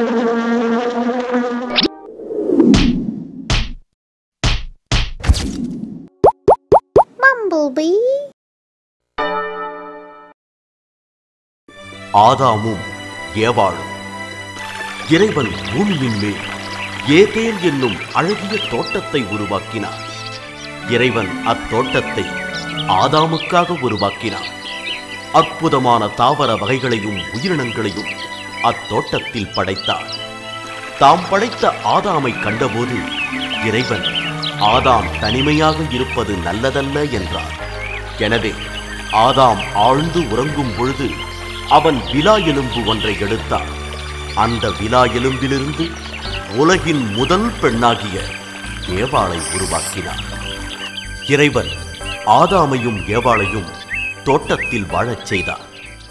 Bumblebee. ஆதாமும் ஏவாளும் இறைவன் பூமியின் மேல் ஏதேன் என்னும் அழகிய தோட்டத்தை உருவாக்கினார் இறைவன் அத்தோட்டத்தை ஆதாமுக்காக உருவாக்கினார் அற்புதமான தாவர வகைகளையும் உயிரினங்களையும் அத்தோட்டத்தில் படைத்தார் தாம் படைத்த ஆதாமை கண்டபோது இறைவன் ஆதாம் தனிமையாக இருப்பது நல்லதல்ல என்றார் எனவே ஆதாம் ஆழ்ந்து உறங்கும் பொழுது அவன் விலா எலும்பு ஒன்றை எடுத்தான் அந்த விலா எலும்பிலிருந்து உலகின் முதல் பெண்ணாகிய ஏவாளை உருவாக்கினார் இறைவன் ஆதாமையும் ஏவாளையும் தோட்டத்தில் வாழச் செய்தார்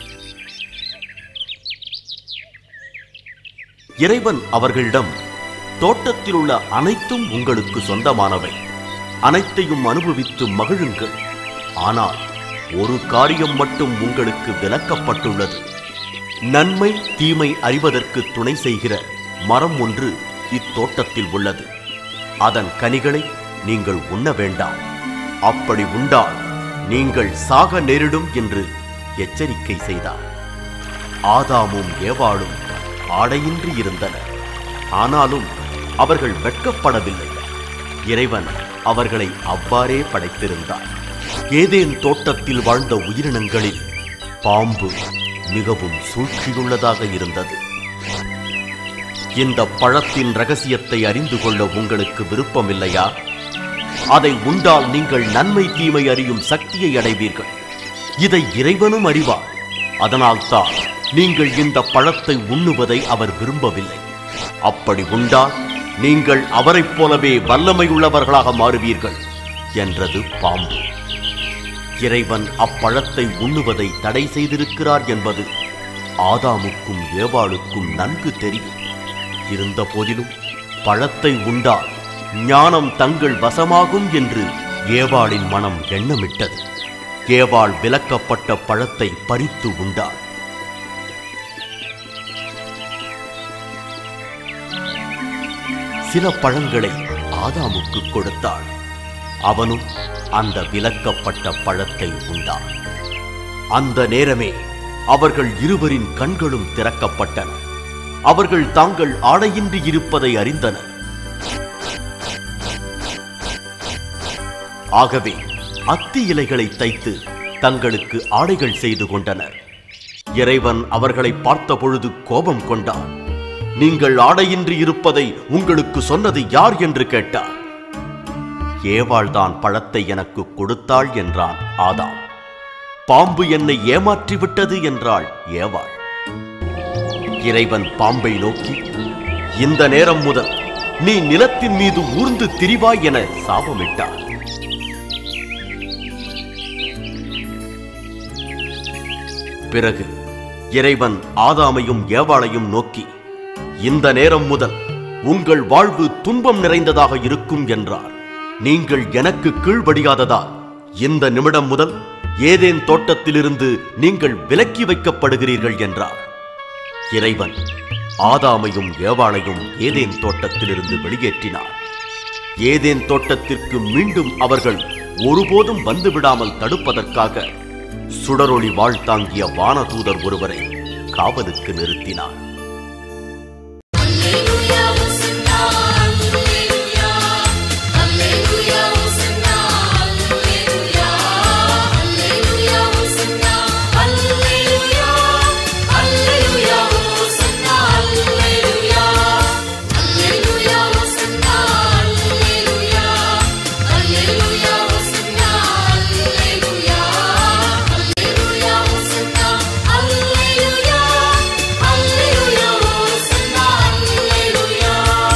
இறைவன் அவர்களிடம் தோட்டத்தில் உள்ள அனைத்தும் உங்களுக்கு சொந்தமானவை அனைத்தையும் அனுபவித்து மகிழுங்கள் ஆனால் ஒரு காரியம் மட்டும் உங்களுக்கு விலக்கப்பட்டுள்ளது நன்மை தீமை அறிவதற்கு துணை செய்கிற மரம் ஒன்று இத்தோட்டத்தில் உள்ளது அதன் கனிகளை நீங்கள் உண்ண வேண்டாம் அப்படி உண்டால் நீங்கள் சாக நேரிடும் என்று எச்சரிக்கை செய்தார் ஆதாமும் ஏவாளும் ஆடையின்றி இருந்தனர் ஆனாலும் அவர்கள் வெட்கப்படவில்லை இறைவன் அவர்களை அவ்வாறே படைத்திருந்தார் ஏதேன் தோட்டத்தில் வாழ்ந்த உயிரினங்களில் பாம்பு மிகவும் சூழ்ச்சியுள்ளதாக இருந்தது இந்த பழத்தின் ரகசியத்தை அறிந்து கொள்ள உங்களுக்கு விருப்பமில்லையா அதை உண்டால் நீங்கள் நன்மை தீமை அறியும் சக்தியை அடைவீர்கள் இதை இறைவனும் அறிவார் அதனால்தான் நீங்கள் இந்த பழத்தை உண்ணுவதை அவர் விரும்பவில்லை அப்படி உண்டால் நீங்கள் அவரைப் போலவே வல்லமையுள்ளவர்களாக மாறுவீர்கள் என்றது பாம்பு இறைவன் அப்பழத்தை உண்ணுவதை தடை செய்திருக்கிறார் என்பது ஆதாமுக்கும் ஏவாளுக்கும் நன்கு தெரியும் இருந்த போதிலும் பழத்தை உண்டால் ஞானம் தங்கள் வசமாகும் என்று ஏவாளின் மனம் எண்ணமிட்டது ஏவாள் விலக்கப்பட்ட பழத்தை பறித்து உண்டாள் சில பழங்களை ஆதாமுக்கு கொடுத்தாள் அவனும் அந்த விலக்கப்பட்ட பழத்தை உண்டான் அந்த நேரமே அவர்கள் இருவரின் கண்களும் திறக்கப்பட்டன அவர்கள் தாங்கள் ஆடையின்றி இருப்பதை அறிந்தனர் ஆகவே அத்தி இலைகளை தைத்து தங்களுக்கு ஆடைகள் செய்து கொண்டனர் இறைவன் அவர்களை பார்த்தபொழுது கோபம் கொண்டார் நீங்கள் ஆடையின்றி இருப்பதை உங்களுக்கு சொன்னது யார் என்று கேட்டார் ஏவாள் தான் பழத்தை எனக்கு கொடுத்தாள் என்றான் ஆதாம் பாம்பு என்னை ஏமாற்றி விட்டது என்றாள் ஏவாள் இறைவன் பாம்பை நோக்கி இந்த நேரம் முதல் நீ நிலத்தின் மீது ஊர்ந்து திரிவாய் என சாபமிட்டார் பிறகு இறைவன் ஆதாமையும் ஏவாளையும் நோக்கி இந்த நேரம் முதல் உங்கள் வாழ்வு துன்பம் நிறைந்ததாக இருக்கும் என்றார் நீங்கள் எனக்கு கீழ்படியாததால் இந்த நிமிடம் முதல் ஏதேன் தோட்டத்திலிருந்து நீங்கள் விலக்கி வைக்கப்படுகிறீர்கள் என்றார் இறைவன் ஆதாமையும் ஏவாளையும் ஏதேன் தோட்டத்திலிருந்து வெளியேற்றினார் ஏதேன் தோட்டத்திற்கு மீண்டும் அவர்கள் ஒருபோதும் வந்துவிடாமல் தடுப்பதற்காக சுடரொளி வாழ் தாங்கிய வானதூதர் ஒருவரை காவலுக்கு நிறுத்தினார் Alleluia, Hosanna, Alleluia. Alleluia, Hosanna, Alleluia. Alleluia, Hosanna, Alleluia. Alleluia, Hosanna, Alleluia. Alleluia, Hosanna, Alleluia. Alleluia, Hosanna, Alleluia. Alleluia, Hosanna, Alleluia. Alleluia, Hosanna, Alleluia.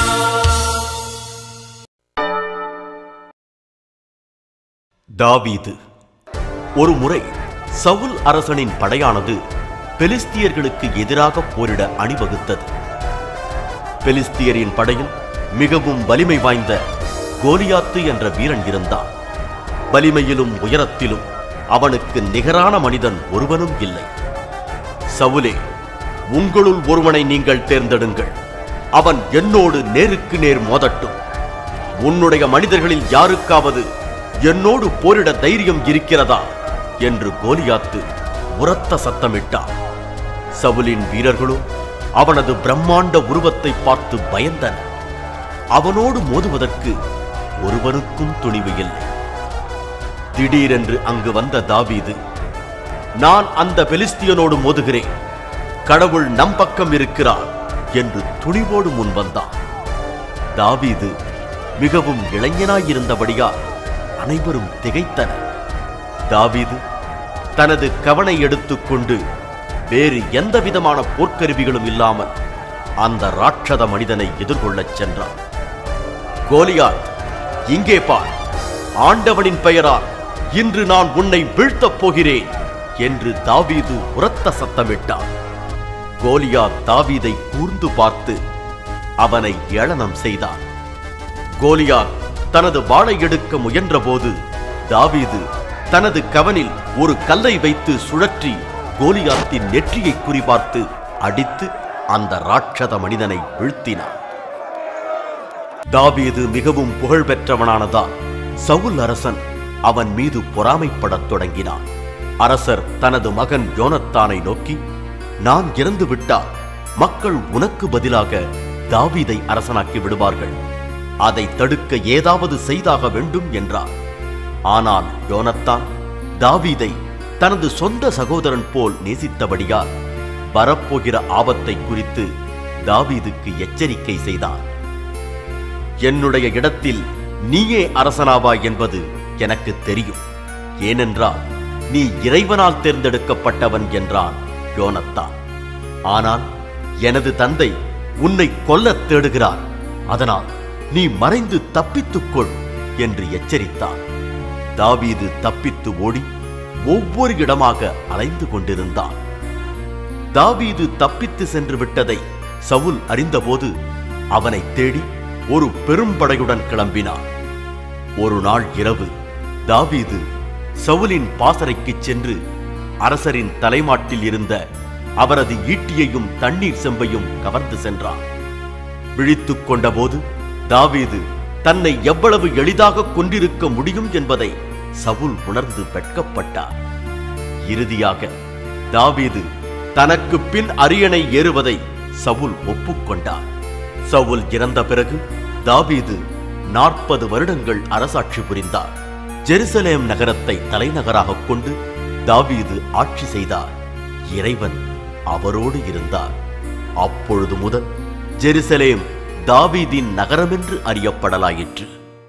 தாவீது ஒரு முறை சவுல் அரசனின் படையானது பெலிஸ்தியர்களுக்கு எதிராக போரிட அணிவகுத்தது பெலிஸ்தியரின் படையில் மிகவும் வலிமை வாய்ந்த கோலியாத்து என்ற வீரன் இருந்தான் வலிமையிலும் உயரத்திலும் அவனுக்கு நிகரான மனிதன் ஒருவனும் இல்லை சவுலே உங்களுள் ஒருவனை நீங்கள் தேர்ந்தெடுங்கள் அவன் என்னோடு நேருக்கு நேர் மோதட்டும் உன்னுடைய மனிதர்களில் யாருக்காவது என்னோடு போரிட தைரியம் இருக்கிறதா என்று கோலியாத்து உரத்த சத்தமிட்டான் சவுலின் வீரர்களோ அவனது பிரம்மாண்ட உருவத்தை பார்த்து பயந்தனர் அவனோடு மோதுவதற்கு ஒருவனுக்கும் துணிவு இல்லை திடீரென்று அங்கு வந்த தாவீது நான் அந்த பெலிஸ்தியனோடு மோதுகிறேன் கடவுள் நம் பக்கம் இருக்கிறார் என்று துணிவோடு முன் வந்தான் தாவீது மிகவும் இளைஞனாயிருந்தபடியால் அனைவரும் திகைத்தனர் தாவீது தனது கவனை எடுத்துக்கொண்டு வேறு எந்த விதமான போர்க்கருவிகளும் இல்லாமல் அந்த ராட்சத மனிதனை எதிர்கொள்ளச் சென்றான் கோலியாத் இங்கே பார் ஆண்டவனின் பெயரால் இன்று நான் உன்னை வீழ்த்தப் போகிறேன் என்று தாவீது உரத்த சத்தமிட்டான் கோலியாத் தாவீதை கூர்ந்து பார்த்து அவனை ஏளனம் செய்தான் கோலியாத் தனது வாளை எடுக்க முயன்றபோது தாவீது தனது கவனில் ஒரு கல்லை வைத்து சுழற்றி கோலியாத்தின் நெற்றியை குறிபார்த்து அடித்து அந்த ராட்சத மனிதனை வீழ்த்தினான் தாவீது மிகவும் புகழ் பெற்றவனானதால் சவுல் அரசன் அவன் மீது பொறாமைப்படத் தொடங்கினான் அரசர் தனது மகன் யோனத்தானை நோக்கி நான் இறந்து விட்டால் மக்கள் உனக்கு பதிலாக தாவீதை அரசனாக்கி விடுவார்கள் அதை தடுக்க ஏதாவது செய்தாக வேண்டும் என்றார் ஆனால் யோனத்தான் தாவீதை தனது சொந்த சகோதரன் போல் நேசித்தபடியால் வரப்போகிற ஆபத்தை குறித்து தாவீதுக்கு எச்சரிக்கை செய்தான் என்னுடைய இடத்தில் நீயே அரசனாவாய் என்பது எனக்கு தெரியும் ஏனென்றால் நீ இறைவனால் தேர்ந்தெடுக்கப்பட்டவன் என்றான் யோனத்தான் ஆனால் எனது தந்தை உன்னை கொல்லத் தேடுகிறார் அதனால் நீ மறைந்து தப்பித்துக்கொள் என்று எச்சரித்தான் தாவீது தப்பித்து ஓடி ஒவ்வொரு இடமாக அலைந்து கொண்டிருந்தான் தாவீது தப்பித்து சென்று விட்டதை சவுல் அறிந்தபோது அவனை தேடி ஒரு பெரும்படையுடன் கிளம்பினான் ஒரு நாள் இரவு தாவீது சவுலின் பாசறைக்குச் சென்று அரசரின் தலைமாட்டில் இருந்த அவரது ஈட்டியையும் தண்ணீர் செம்பையும் கவர்ந்து சென்றான் விழித்துக் கொண்டபோது தாவீது தன்னை எவ்வளவு எளிதாக கொண்டிருக்க முடியும் என்பதை சவுல் உணர்ந்து வெட்கப்பட்டார் இறுதியாக தாவீது தனக்கு பின் அரியணை ஏறுவதை சவுல் ஒப்புக்கொண்டார் சவுல் இறந்த பிறகு தாவீது நாற்பது வருடங்கள் அரசாட்சி புரிந்தார் ஜெருசலேம் நகரத்தை தலைநகராகக் கொண்டு தாவீது ஆட்சி செய்தார் இறைவன் அவரோடு இருந்தார் அப்பொழுது முதல் ஜெருசலேம் தாவீதின் நகரமென்று அறியப்படலாயிற்று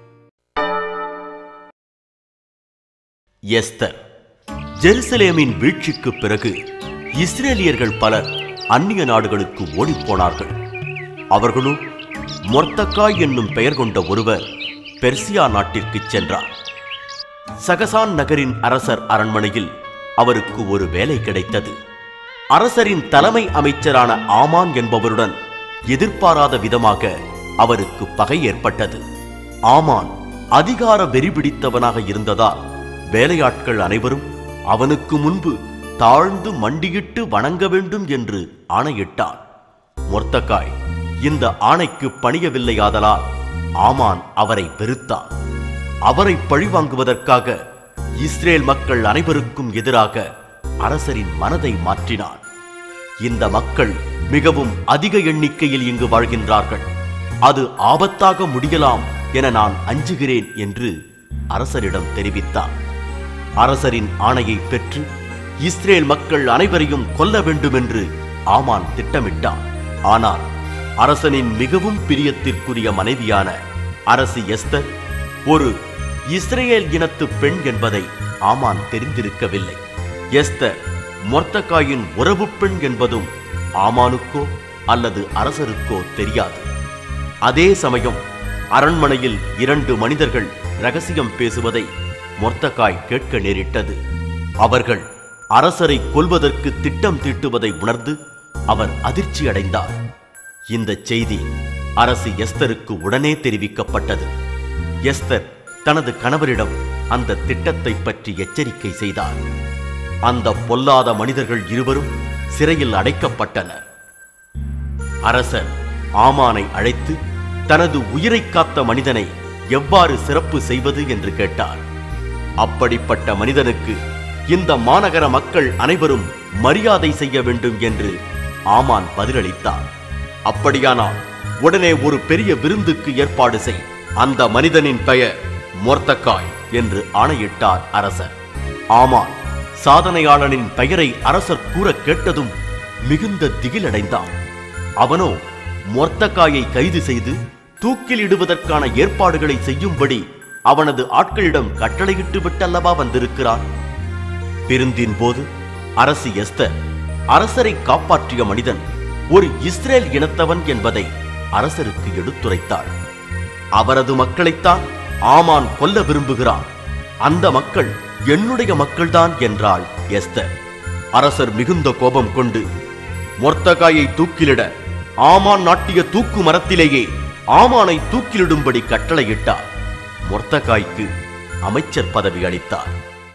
எஸ்தர் ஜெருசலேமின் வீழ்ச்சிக்கு பிறகு இஸ்ரேலியர்கள் பலர் அந்நிய நாடுகளுக்கு ஓடிப்போனார்கள் அவர்களும் மொர்தக்காய் என்னும் பெயர் கொண்ட ஒருவர் பெர்சியா நாட்டிற்கு சென்றார் சகசான் நகரின் அரசர் அரண்மனையில் அவருக்கு ஒரு வேலை கிடைத்தது அரசரின் தலைமை அமைச்சரான ஆமான் என்பவருடன் எதிர்பாராத விதமாக அவருக்கு பகை ஏற்பட்டது ஆமான் அதிகார வெறி பிடித்தவனாக இருந்ததால் வேலையாட்கள் அனைவரும் அவனுக்கு முன்பு தாழ்ந்து மண்டியிட்டு வணங்க வேண்டும் என்று ஆணையிட்டான் மொர்தக்காய் இந்த ஆணைக்கு பணியவில்லையாதலால் ஆமான் அவரை வெறுத்தான் அவரை பழிவாங்குவதற்காக இஸ்ரேல் மக்கள் அனைவருக்கும் எதிராக அரசரின் மனதை மாற்றினான் இந்த மக்கள் மிகவும் அதிக எண்ணிக்கையில் இங்கு வாழ்கின்றார்கள் அது ஆபத்தாக முடியலாம் என நான் அஞ்சுகிறேன் என்று அரசரிடம் தெரிவித்தார் அரசரின் ஆணையை பெற்று இஸ்ரேல் மக்கள் அனைவரையும் கொல்ல வேண்டுமென்று ஆமான் திட்டமிட்டான் ஆனால் அரசனின் மிகவும் பிரியத்திற்குரிய மனைவியான அரசி எஸ்தர் ஒரு இஸ்ரேல் இனத்து பெண் என்பதை ஆமான் தெரிந்திருக்கவில்லை எஸ்தர் மொர்தக்காயின் உறவு பெண் என்பதும் ஆமானுக்கோ அல்லது அரசருக்கோ தெரியாது அதே சமயம் அரண்மனையில் இரண்டு மனிதர்கள் ரகசியம் பேசுவதை மொர்தக்காய் கேட்க நேரிட்டது அவர்கள் அரசரை கொல்வதற்கு திட்டம் தீட்டுவதை உணர்ந்து அவர் அதிர்ச்சி அடைந்தார் இந்த செய்தி அரசி எஸ்தருக்கு உடனே தெரிவிக்கப்பட்டது எஸ்தர் தனது கணவரிடம் அந்த திட்டத்தை பற்றி எச்சரிக்கை செய்தார் அந்த பொல்லாத மனிதர்கள் இருவரும் சிறையில் அடைக்கப்பட்டனர் அரசர் ஆமானை அழைத்து தனது உயிரை காத்த மனிதனை எவ்வாறு சிறப்பு செய்வது என்று கேட்டார் அப்படிப்பட்ட மனிதனுக்கு இந்த மாநகர மக்கள் அனைவரும் மரியாதை செய்ய வேண்டும் என்று ஆமான் பதிலளித்தார் அப்படியானால் உடனே ஒரு பெரிய விருந்துக்கு ஏற்பாடு செய் அந்த மனிதனின் பெயர் மொர்தக்காய் என்று ஆணையிட்டார் அரசர் ஆமான் சாதனையாளனின் பெயரை அரசர் கூற கேட்டதும் மிகுந்த திகிலடைந்தான் அவனோ மொர்தக்காயை கைது செய்து தூக்கில் இடுவதற்கான ஏற்பாடுகளை செய்யும்படி அவனது ஆட்களிடம் கட்டளையிட்டு விட்டல்லவா வந்திருக்கிறான் விருந்தின் போது அரசி எஸ்தர் அரசரை காப்பாற்றிய மனிதன் ஒரு இஸ்ரேல் இனத்தவன் என்பதை அரசருக்கு எடுத்துரைத்தாள் அவரது மக்களைத்தான் ஆமான் கொல்ல விரும்புகிறான் அந்த மக்கள் என்னுடைய மக்கள்தான் என்றாள் எஸ்தர் அரசர் மிகுந்த கோபம் கொண்டு மொர்த்தகாயை தூக்கிலிட ஆமான் நாட்டிய தூக்கு மரத்திலேயே ஆமானை தூக்கிலிடும்படி கட்டளையிட்டார் மொர்த்தகாய்க்கு அமைச்சர் பதவி அளித்தார்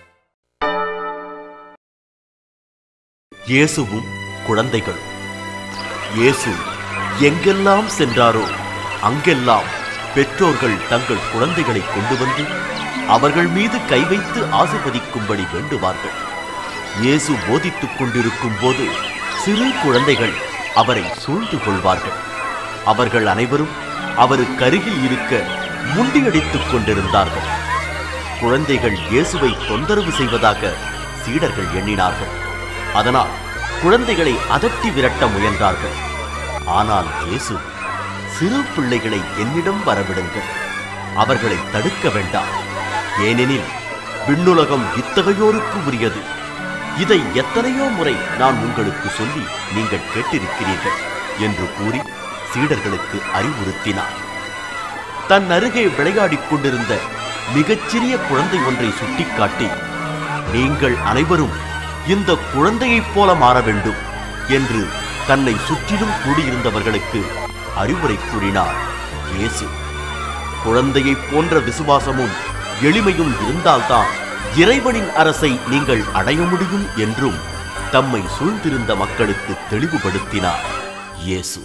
இயேசுவும் குழந்தைகளும் இயேசு எங்கெல்லாம் சென்றாரோ அங்கெல்லாம் பெற்றோர்கள் தங்கள் குழந்தைகளை கொண்டு வந்து அவர்கள் மீது கை வைத்து ஆசிர்வதிக்கும்படி வேண்டுவார்கள் இயேசு போதித்துக் கொண்டிருக்கும் போது சிறு குழந்தைகள் அவரை சூழ்ந்து கொள்வார்கள் அவர்கள் அனைவரும் அவருக்கு அருகில் இருக்க முண்டியடித்துக் கொண்டிருந்தார்கள் குழந்தைகள் இயேசுவை தொந்தரவு செய்வதாக சீடர்கள் எண்ணினார்கள் அதனால் குழந்தைகளை அதட்டி விரட்ட முயன்றார்கள் ஆனால் இயேசு சிறு பிள்ளைகளை என்னிடம் வரவிடுங்கள் அவர்களை தடுக்க வேண்டாம் ஏனெனில் விண்ணுலகம் இத்தகையோருக்கு உரியது இதை எத்தனையோ முறை நான் உங்களுக்கு சொல்லி நீங்கள் கேட்டிருக்கிறீர்கள் என்று கூறி சீடர்களுக்கு அறிவுறுத்தினார் தன் அருகே விளையாடிக் கொண்டிருந்த மிகச்சிறிய குழந்தை ஒன்றை சுட்டிக்காட்டி நீங்கள் அனைவரும் இந்த குழந்தையைப் போல மாற வேண்டும் என்று தன்னை சுற்றிலும் கூடியிருந்தவர்களுக்கு அறிவுரை கூறினார் இயேசு குழந்தையைப் போன்ற விசுவாசமும் எளிமையும் இருந்தால்தான் இறைவனின் அரசை நீங்கள் அடைய முடியும் என்றும் தம்மை சூழ்ந்திருந்த மக்களுக்கு தெளிவுபடுத்தினார் இயேசு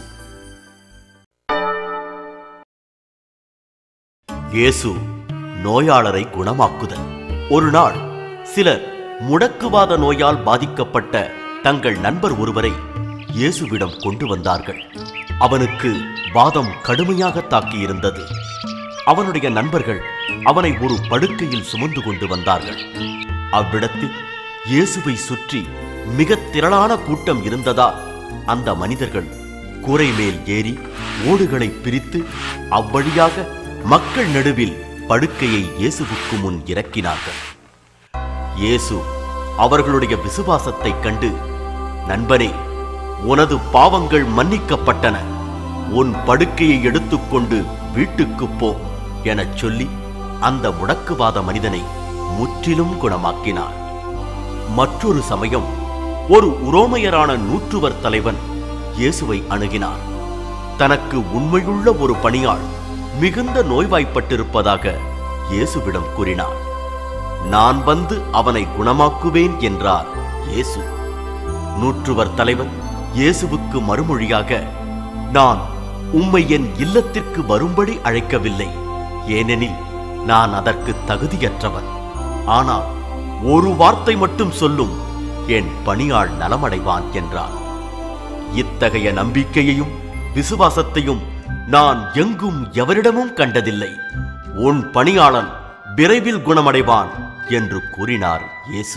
இயேசு நோயாளரை குணமாக்குதல் ஒரு நாள் சிலர் முடக்குவாத நோயால் பாதிக்கப்பட்ட தங்கள் நண்பர் ஒருவரை இயேசுவிடம் கொண்டு வந்தார்கள் அவனுக்கு வாதம் கடுமையாக தாக்கியிருந்தது அவனுடைய நண்பர்கள் அவனை ஒரு படுக்கையில் சுமந்து கொண்டு வந்தார்கள் அவ்விடத்தில் இயேசுவை சுற்றி மிக திரளான கூட்டம் இருந்ததால் அந்த மனிதர்கள் கூரை மேல் ஏறி ஓடுகளை பிரித்து அவ்வழியாக மக்கள் நடுவில் படுக்கையை இயேசுவுக்கு முன் இறக்கினார்கள் இயேசு அவர்களுடைய விசுவாசத்தைக் கண்டு நண்பனே உனது பாவங்கள் மன்னிக்கப்பட்டன உன் படுக்கையை எடுத்துக்கொண்டு வீட்டுக்குப் போ எனச் சொல்லி அந்த முடக்குவாத மனிதனை முற்றிலும் குணமாக்கினார் மற்றொரு சமயம் ஒரு உரோமையரான நூற்றுவர் தலைவன் இயேசுவை அணுகினார் தனக்கு உண்மையுள்ள ஒரு பணியாள் மிகுந்த நோய்வாய்ப்பட்டிருப்பதாக இயேசுவிடம் கூறினார் நான் வந்து அவனை குணமாக்குவேன் என்றார் இயேசு நூற்றுவர் தலைவன் இயேசுவுக்கு மறுமொழியாக நான் உம்மை என் இல்லத்திற்கு வரும்படி அழைக்கவில்லை ஏனெனில் நான் அதற்கு தகுதியற்றவன் ஆனால் ஒரு வார்த்தை மட்டும் சொல்லும் என் பணியாள் நலமடைவான் என்றார் இத்தகைய நம்பிக்கையையும் விசுவாசத்தையும் நான் எங்கும் எவரிடமும் கண்டதில்லை உன் பணியாளன் விரைவில் குணமடைவான் என்று கூறினார் இயேசு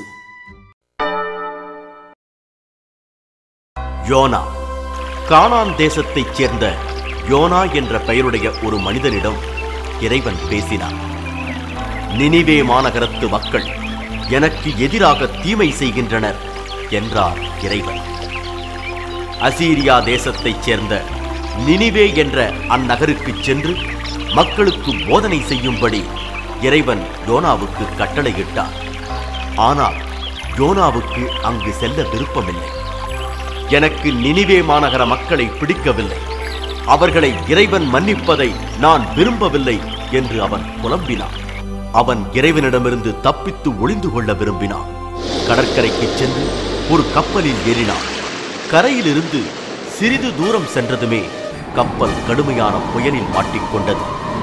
யோனா கானான் தேசத்தைச் சேர்ந்த யோனா என்ற பெயருடைய ஒரு மனிதனிடம் இறைவன் பேசினார் நினிவே மாநகரத்து மக்கள் எனக்கு எதிராக தீமை செய்கின்றனர் என்றார் இறைவன் அசீரியா தேசத்தைச் சேர்ந்த நினிவே என்ற அந்நகருக்குச் சென்று மக்களுக்கு போதனை செய்யும்படி இறைவன் யோனாவுக்கு கட்டளையிட்டார் ஆனால் யோனாவுக்கு அங்கு செல்ல விருப்பமில்லை எனக்கு நினிவே மாநகர மக்களை பிடிக்கவில்லை அவர்களை இறைவன் மன்னிப்பதை நான் விரும்பவில்லை என்று அவன் புலம்பினான் அவன் இறைவனிடமிருந்து தப்பித்து ஒளிந்து கொள்ள விரும்பினான் கடற்கரைக்கு சென்று ஒரு கப்பலில் ஏறினான் கரையிலிருந்து சிறிது தூரம் சென்றதுமே கப்பல் கடுமையான புயலில் மாட்டிக்கொண்டது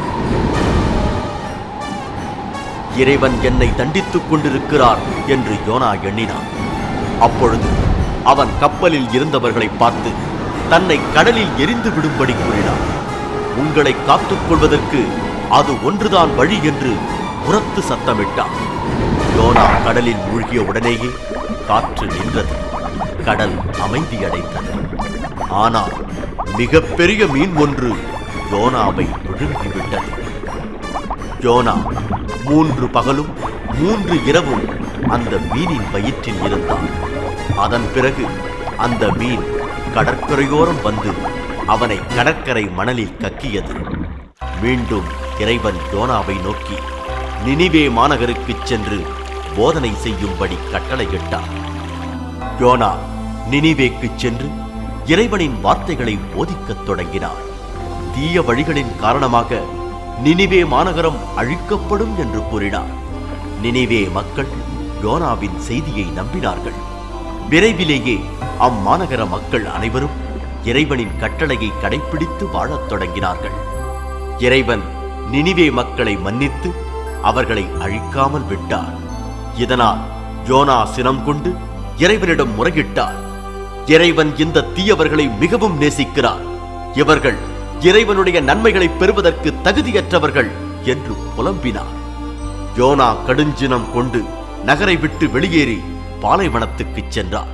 இறைவன் என்னை தண்டித்துக் கொண்டிருக்கிறார் என்று யோனா எண்ணினான் அப்பொழுது அவன் கப்பலில் இருந்தவர்களை பார்த்து தன்னை கடலில் எரிந்து விடும்படி கூறினான் உங்களை காத்துக் கொள்வதற்கு அது ஒன்றுதான் வழி என்று உரத்து சத்தமிட்டான் யோனா கடலில் மூழ்கிய உடனேயே காற்று நின்றது கடல் அமைதியடைந்தது ஆனால் மிகப்பெரிய மீன் ஒன்று யோனாவை விழுங்கிவிட்டது யோனா மூன்று பகலும் மூன்று இரவும் அந்த மீனின் வயிற்றில் இருந்தான் அதன் பிறகு அந்த மீன் கடற்கரையோரம் வந்து அவனை கடற்கரை மணலில் கக்கியது மீண்டும் இறைவன் யோனாவை நோக்கி நினிவே மாநகருக்குச் சென்று போதனை செய்யும்படி கட்டளையிட்டார் யோனா நினிவேக்குச் சென்று இறைவனின் வார்த்தைகளை போதிக்கத் தொடங்கினார் தீய வழிகளின் காரணமாக நினிவே மாநகரம் அழிக்கப்படும் என்று கூறினார் நினிவே மக்கள் யோனாவின் செய்தியை நம்பினார்கள் விரைவிலேயே அம்மாநகர மக்கள் அனைவரும் இறைவனின் கட்டளையை கடைப்பிடித்து வாழத் தொடங்கினார்கள் இறைவன் நினிவே மக்களை மன்னித்து அவர்களை அழிக்காமல் விட்டார் இதனால் யோனா சினம் கொண்டு இறைவனிடம் முறையிட்டார் இறைவன் இந்த தீயவர்களை மிகவும் நேசிக்கிறார் இவர்கள் இறைவனுடைய நன்மைகளை பெறுவதற்கு தகுதியற்றவர்கள் என்று புலம்பினார் யோனா கடுஞ்சினம் கொண்டு நகரை விட்டு வெளியேறி பாலைவனத்துக்குச் சென்றார்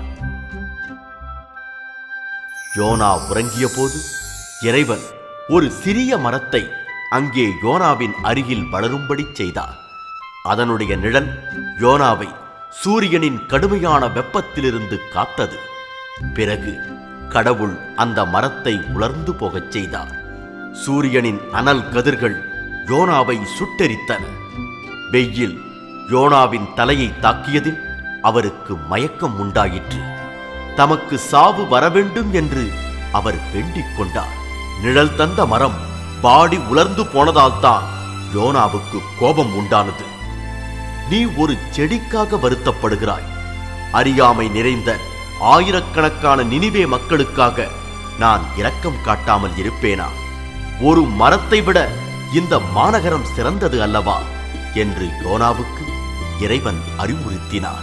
யோனா உறங்கிய போது இறைவன் ஒரு சிறிய மரத்தை அங்கே யோனாவின் அருகில் வளரும்படி செய்தார் அதனுடைய நிழல் யோனாவை சூரியனின் கடுமையான வெப்பத்திலிருந்து காத்தது பிறகு கடவுள் அந்த மரத்தை உலர்ந்து போகச் செய்தார் சூரியனின் அனல் கதிர்கள் யோனாவை சுட்டெரித்தன வெயில் யோனாவின் தலையை தாக்கியதில் அவருக்கு மயக்கம் உண்டாயிற்று தமக்கு சாவு வரவேண்டும் என்று அவர் வேண்டிக் கொண்டார் நிழல் தந்த மரம் வாடி உலர்ந்து போனதால்தான் யோனாவுக்கு கோபம் உண்டானது நீ ஒரு செடிக்காக வருத்தப்படுகிறாய் அறியாமை நிறைந்த ஆயிரக்கணக்கான நினிவே மக்களுக்காக நான் இரக்கம் காட்டாமல் இருப்பேனா ஒரு மரத்தை விட இந்த மாநகரம் சிறந்தது அல்லவா என்று யோனாவுக்கு இறைவன் அறிவுறுத்தினார்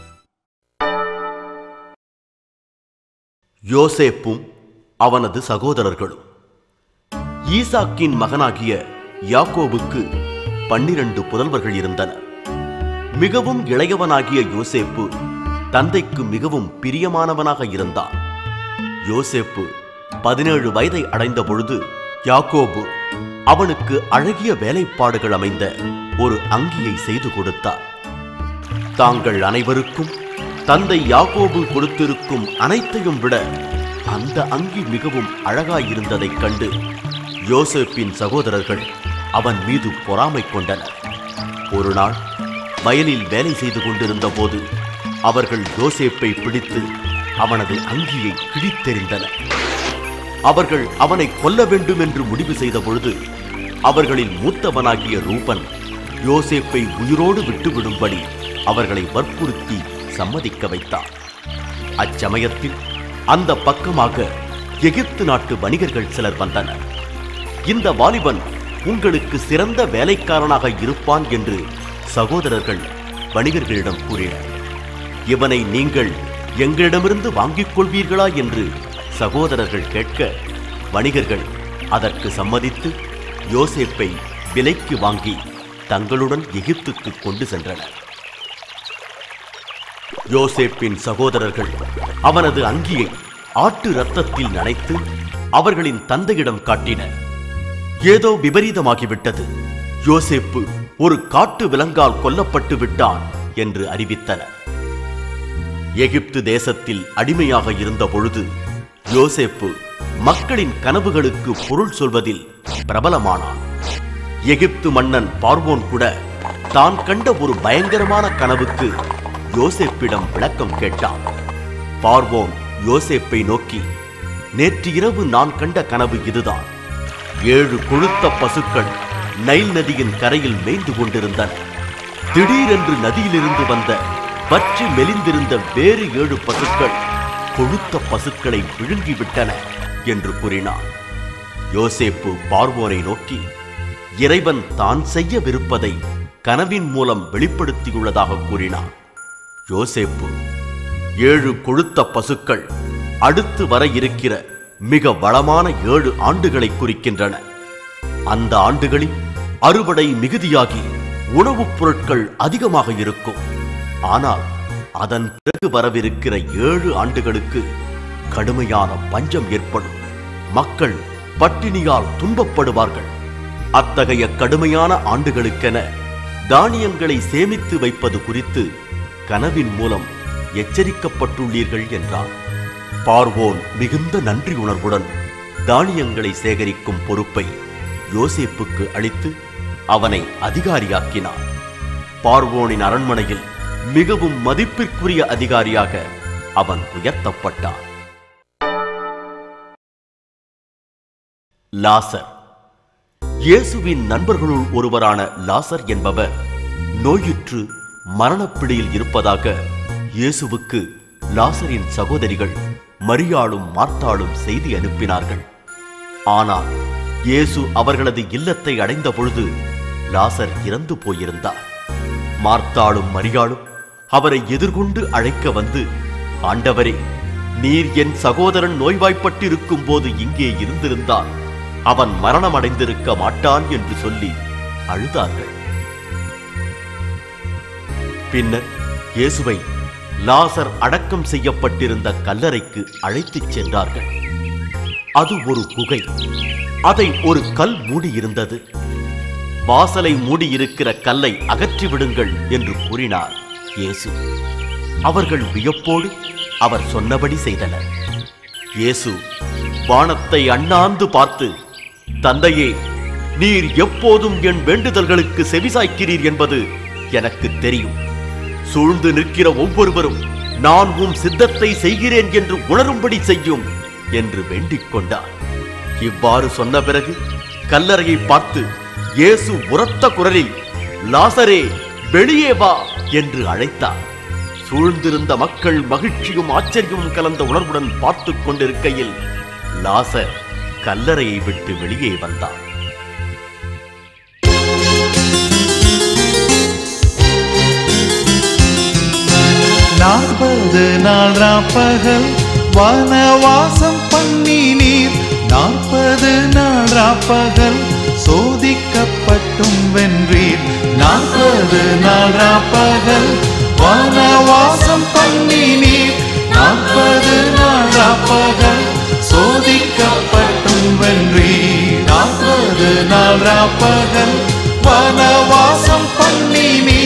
யோசேப்பும் அவனது சகோதரர்களும் ஈசாக்கின் மகனாகிய யாக்கோபுக்கு பன்னிரண்டு புதல்வர்கள் இருந்தனர் மிகவும் இளையவனாகிய யோசேப்பு தந்தைக்கு மிகவும் பிரியமானவனாக இருந்தான் யோசேப்பு பதினேழு வயதை அடைந்த பொழுது யாக்கோபு அவனுக்கு அழகிய வேலைப்பாடுகள் அமைந்த ஒரு அங்கியை செய்து கொடுத்தார் தாங்கள் அனைவருக்கும் தந்தை யாக்கோபு கொடுத்திருக்கும் அனைத்தையும் விட அந்த அங்கி மிகவும் அழகாயிருந்ததைக் கண்டு யோசேப்பின் சகோதரர்கள் அவன் மீது பொறாமை கொண்டனர் ஒரு நாள் வயலில் வேலை செய்து கொண்டிருந்த போது அவர்கள் யோசேப்பை பிடித்து அவனது அங்கியை கிழித்தெறிந்தனர் அவர்கள் அவனை கொல்ல வேண்டும் என்று முடிவு செய்த பொழுது அவர்களில் மூத்தவனாகிய ரூபன் யோசேப்பை உயிரோடு விட்டுவிடும்படி அவர்களை வற்புறுத்தி சம்மதிக்க வைத்தார் அச்சமயத்தில் அந்த பக்கமாக எகிப்து நாட்டு வணிகர்கள் சிலர் வந்தனர் இந்த வாலிபன் உங்களுக்கு சிறந்த வேலைக்காரனாக இருப்பான் என்று சகோதரர்கள் வணிகர்களிடம் கூறினர் இவனை நீங்கள் எங்களிடமிருந்து வாங்கிக் கொள்வீர்களா என்று சகோதரர்கள் கேட்க வணிகர்கள் அதற்கு சம்மதித்து யோசேப்பை விலைக்கு வாங்கி தங்களுடன் எகிப்துக்கு கொண்டு சென்றனர் யோசேப்பின் சகோதரர்கள் அவனது அங்கியை ஆட்டு இரத்தத்தில் நனைத்து அவர்களின் தந்தையிடம் காட்டினர் ஏதோ விபரீதமாகிவிட்டது யோசேப்பு ஒரு காட்டு விலங்கால் கொல்லப்பட்டு விட்டான் என்று அறிவித்தனர் எகிப்து தேசத்தில் அடிமையாக இருந்த பொழுது யோசேப்பு மக்களின் கனவுகளுக்கு பொருள் சொல்வதில் பிரபலமானான் எகிப்து மன்னன் பார்வோன் கூட தான் கண்ட ஒரு பயங்கரமான கனவுக்கு யோசேப்பிடம் விளக்கம் கேட்டான் பார்வோன் யோசேப்பை நோக்கி நேற்று இரவு நான் கண்ட கனவு இதுதான் ஏழு கொழுத்த பசுக்கள் நைல் நதியின் கரையில் மேய்ந்து கொண்டிருந்தன திடீரென்று நதியிலிருந்து வந்த வற்றி மெலிந்திருந்த வேறு ஏழு பசுக்கள் கொழுத்த பசுக்களை விழுங்கிவிட்டன என்று கூறினான் யோசேப்பு பார்வோனை நோக்கி இறைவன் தான் செய்யவிருப்பதை கனவின் மூலம் வெளிப்படுத்தியுள்ளதாக கூறினார் யோசேப்பு ஏழு கொழுத்த பசுக்கள் அடுத்து வர இருக்கிற மிக வளமான ஏழு ஆண்டுகளை குறிக்கின்றன அந்த ஆண்டுகளில் அறுவடை மிகுதியாகி உணவுப் பொருட்கள் அதிகமாக இருக்கும் ஆனால் அதன் பிறகு வரவிருக்கிற ஏழு ஆண்டுகளுக்கு கடுமையான பஞ்சம் ஏற்படும் மக்கள் பட்டினியால் துன்பப்படுவார்கள் அத்தகைய கடுமையான ஆண்டுகளுக்கென தானியங்களை சேமித்து வைப்பது குறித்து கனவின் மூலம் எச்சரிக்கப்பட்டுள்ளீர்கள் என்றார் பார்வோன் மிகுந்த நன்றி உணர்வுடன் தானியங்களை சேகரிக்கும் பொறுப்பை யோசேப்புக்கு அளித்து அவனை அதிகாரியாக்கினார் பார்வோனின் அரண்மனையில் மிகவும் மதிப்பிற்குரிய அதிகாரியாக அவன் உயர்த்தப்பட்டான் லாசர் இயேசுவின் நண்பர்களுள் ஒருவரான லாசர் என்பவர் நோயுற்று மரணப்பிடியில் இருப்பதாக இயேசுவுக்கு லாசரின் சகோதரிகள் மரியாளும் மார்த்தாளும் செய்தி அனுப்பினார்கள் ஆனால் இயேசு அவர்களது இல்லத்தை அடைந்த பொழுது லாசர் இறந்து போயிருந்தார் மார்த்தாளும் மரியாளும் அவரை எதிர்கொண்டு அழைக்க வந்து ஆண்டவரே நீர் என் சகோதரன் நோய்வாய்ப்பட்டிருக்கும் போது இங்கே இருந்திருந்தால் அவன் மரணமடைந்திருக்க மாட்டான் என்று சொல்லி அழுதார்கள் பின்னர் இயேசுவை லாசர் அடக்கம் செய்யப்பட்டிருந்த கல்லறைக்கு அழைத்துச் சென்றார்கள் அது ஒரு குகை அதை ஒரு கல் மூடியிருந்தது வாசலை மூடியிருக்கிற கல்லை அகற்றி விடுங்கள் என்று கூறினார் இயேசு அவர்கள் வியப்போடு அவர் சொன்னபடி செய்தனர் இயேசு வானத்தை அண்ணாந்து பார்த்து தந்தையே நீர் எப்போதும் என் வேண்டுதல்களுக்கு செவிசாய்க்கிறீர் என்பது எனக்கு தெரியும் சூழ்ந்து நிற்கிற ஒவ்வொருவரும் நான் உம் சித்தத்தை செய்கிறேன் என்று உணரும்படி செய்யும் என்று வேண்டிக் கொண்டார் இவ்வாறு சொன்ன பிறகு கல்லறையை பார்த்து இயேசு உரத்த குரலில் லாசரே வெளியே வா என்று அழைத்தார் சூழ்ந்திருந்த மக்கள் மகிழ்ச்சியும் ஆச்சரியமும் கலந்த உணர்வுடன் பார்த்துக் கொண்டிருக்கையில் லாசர் கல்லறையை விட்டு வெளியே வந்தார் நாற்பது நாள் ராப்பகல் வனவாசம் பண்ணி நீர் நாற்பது நாள் ராப்பகல் சோதிக்கப்பட்டும் வென்றீர் நாற்பது நாள் ராப்பகல் வனவாசம் பண்ணி நீர் நாற்பது நாள் ராப்பகல் சோதிக்கப்பட்டும் வென்றீர் நாற்பது நாள் ராப்பகல் வனவாசம் பண்ணி நீர்